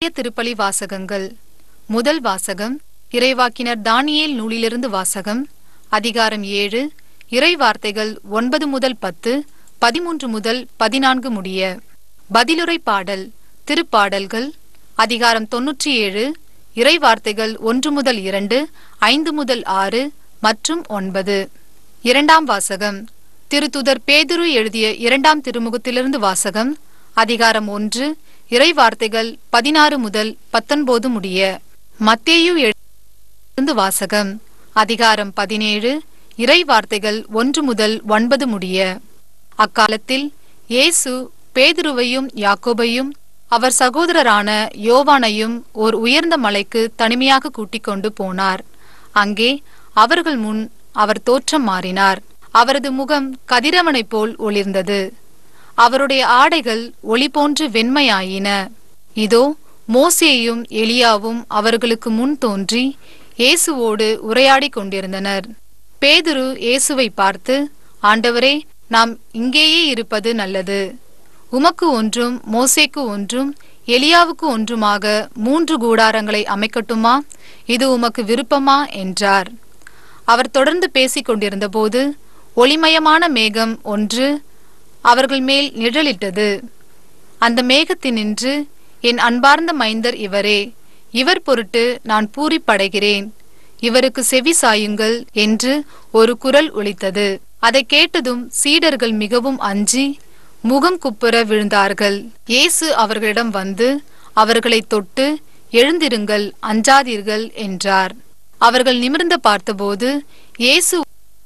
திருப்பலி வாசகங்கள் முதல் வாசகம் இறைவாக்கினர் தானியேல் நூலிலிருந்து வாசகம் அதிகாரம் ஏழு இறை வார்த்தைகள் ஒன்பது முதல் பத்து பதிமூன்று முதல் பதினான்கு முடிய பதிலுரை பாடல் திருப்பாடல்கள் அதிகாரம் தொன்னூற்றி ஏழு இறை வார்த்தைகள் ஒன்று முதல் இரண்டு ஐந்து முதல் ஆறு மற்றும் ஒன்பது இரண்டாம் வாசகம் திருத்துதர் பேதுரு எழுதிய இரண்டாம் திருமுகத்திலிருந்து வாசகம் அதிகாரம் ஒன்று இறை வார்த்தைகள் பதினாறு முதல் பத்தொன்பது முடிய மத்தேயு எழுந்து வாசகம் அதிகாரம் பதினேழு இறை வார்த்தைகள் ஒன்று முதல் ஒன்பது முடிய அக்காலத்தில் இயேசு பேதுருவையும் யாக்கோபையும் அவர் சகோதரரான யோவானையும் ஓர் உயர்ந்த மலைக்கு தனிமையாக கூட்டிக் கொண்டு போனார் அங்கே அவர்கள் முன் அவர் தோற்றம் மாறினார் அவரது முகம் கதிரவனைப் போல் ஒளிர்ந்தது அவருடைய ஆடைகள் ஒளி போன்று வெண்மையாயின இதோ மோசேயும் எலியாவும் அவர்களுக்கு முன் தோன்றி இயேசுவோடு உரையாடிக் கொண்டிருந்தனர் பேதுரு இயேசுவை பார்த்து ஆண்டவரே நாம் இங்கேயே இருப்பது நல்லது உமக்கு ஒன்றும் மோசேக்கு ஒன்றும் எலியாவுக்கு ஒன்றுமாக மூன்று கூடாரங்களை அமைக்கட்டுமா இது உமக்கு விருப்பமா என்றார் அவர் தொடர்ந்து பேசிக் கொண்டிருந்தபோது ஒளிமயமான மேகம் ஒன்று அவர்கள் மேல் நிழலிட்டது அந்த மேகத்தினின்று என் அன்பார்ந்த மைந்தர் இவரே இவர் பொருட்டு நான் பூரிப்படைகிறேன் இவருக்கு செவி சாயுங்கள் என்று ஒரு குரல் ஒலித்தது அதை கேட்டதும் சீடர்கள் மிகவும் அஞ்சி முகம் குப்புற விழுந்தார்கள் இயேசு அவர்களிடம் வந்து அவர்களை தொட்டு எழுந்திருங்கள் அஞ்சாதீர்கள் என்றார் அவர்கள் நிமிர்ந்து பார்த்தபோது இயேசு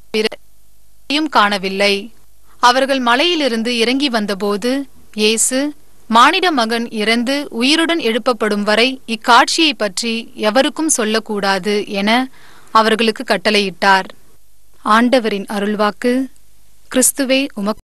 பிறரையும் காணவில்லை அவர்கள் மலையிலிருந்து இறங்கி வந்தபோது இயேசு மானிட மகன் இறந்து உயிருடன் எழுப்பப்படும் வரை இக்காட்சியை பற்றி எவருக்கும் சொல்லக்கூடாது என அவர்களுக்கு கட்டளையிட்டார் ஆண்டவரின் அருள்வாக்கு கிறிஸ்துவே உமக்கு